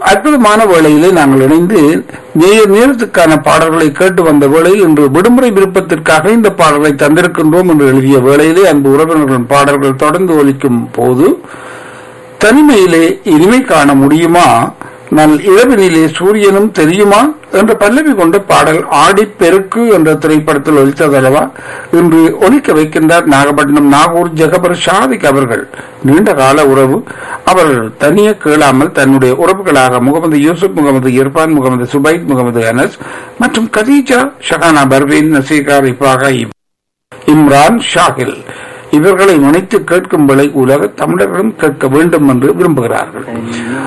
அற்புதமான வேளையிலே நாங்கள் இணைந்து நேர நேரத்துக்கான பாடல்களை கேட்டு வந்த வேளையில் இன்று விடுமுறை விருப்பத்திற்காக இந்த பாடல்களை தந்திருக்கின்றோம் என்று எழுதிய வேளையிலே அன்பு உறவினர்களின் பாடல்கள் தொடர்ந்து ஒலிக்கும் போது தனிமையிலே இனிமை காண முடியுமா நல் இரவினிலே சூரியனும் தெரியுமா என்ற பல்லவி கொண்ட பாடல் ஆடிப் பெருக்கு என்ற திரைப்படத்தில் ஒலித்ததல்லவா இன்று ஒலிக்க வைக்கின்றார் நாகப்பட்டினம் நாகூர் ஜெகபர் ஷாதிக் அவர்கள் நீண்ட கால உறவு அவர் தனியே கேளாமல் தன்னுடைய உறவுகளாக முகமது யூசுப் முகமது இர்பான் முகமது சுபைத் முகமது அனஸ் மற்றும் கதீஜா ஷஹானா பர்வீன் நசீகா ரிஃபாகா இம்ரான் ஷாகில் இவர்களை நினைத்து கேட்கும் வேளை உலக தமிழர்களும் கேட்க வேண்டும் என்று விரும்புகிறார்கள்